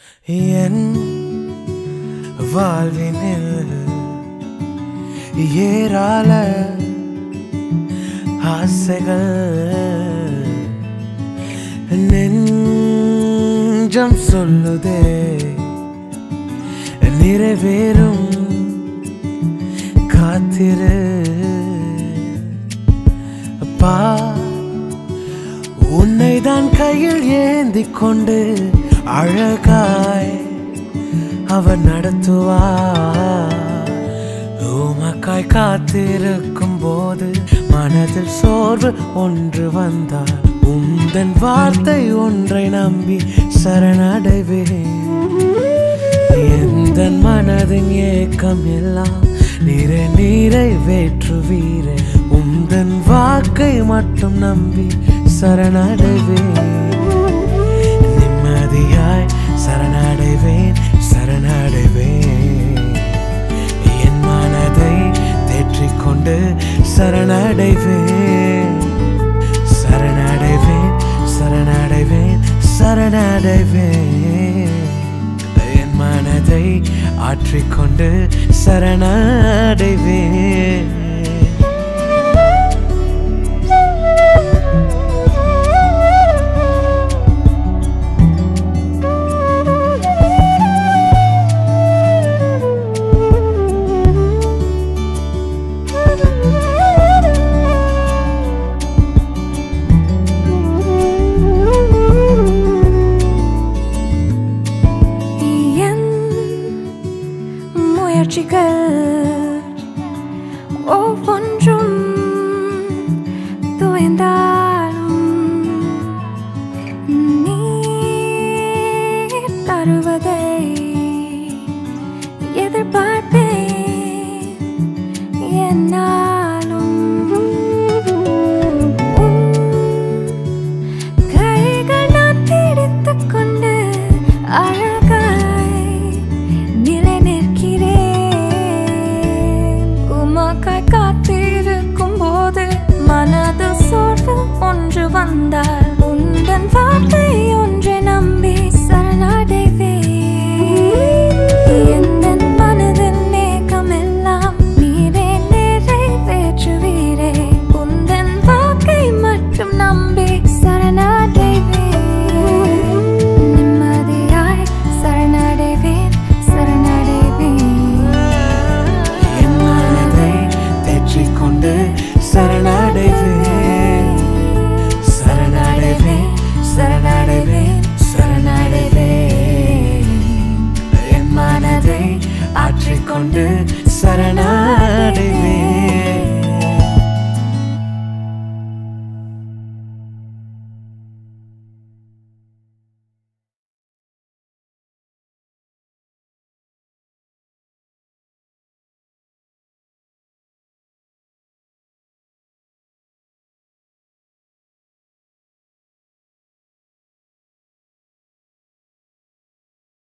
என் வாழ்வினில் ஏராள ஆசைகள் நெஞ்சம் சொல்லுதே நிறைவேறும் காத்திரு அப்பா உன்னை தான் கையில் ஏந்தி கொண்டு அழகாய் அவர் நடத்துவார் உமக்காய் காத்திருக்கும் போது மனதில் சோர்வு ஒன்று வந்தால் உந்தன் வார்த்தை ஒன்றை நம்பி சரணடைவேன் எந்த மனதின் ஏக்கம் எல்லாம் நீரை நீரை வேற்றுவீரே உந்தன் வாக்கை மட்டும் நம்பி சரணடைவேன் நிம்மதியாய் சரணடைவேன் சரணடைவேன் என் மனதை தேற்றிக் கொண்டு சரணடைவேன் சரணடைவேன் சரணடைவேன் சரணடைவேன் என் மனதை ஆற்றிக்கொண்டு சரணடைவேன் என் முயற்சிகள் ஒவ்வொன்றும் துயர்ந்தாலும் நீ தருவதை எதிர்பார்ப்பேன் என்னாலும் உன் கைகள் நான் பிடித்துக் கொண்டு அழகாய் நிலை நிற்கிறேன் உமக்காய் காத்திருக்கும் போது மனது சோர்வு ஒன்று வந்தால் உந்தன் வார்த்தை ஒன்றை நம்பி சரணடைவேன் எந்தன் மனதின் ஏக்கம் எல்லாம் நீரே நிறைவேற்றுவீரே உந்தன் வாக்கை மட்டும் நம்பி சரணடைவேன் நிம்மதியாய் சரணடைவேன் சரணடைவேன் என் மனதை தேற்றிக் கொண்டு சரணடைவேன் சரணடைவேன் சரணடைவேன் சரணடைவேன் என் மனதை ஆற்றிக்கொண்டு சரணடைவேன்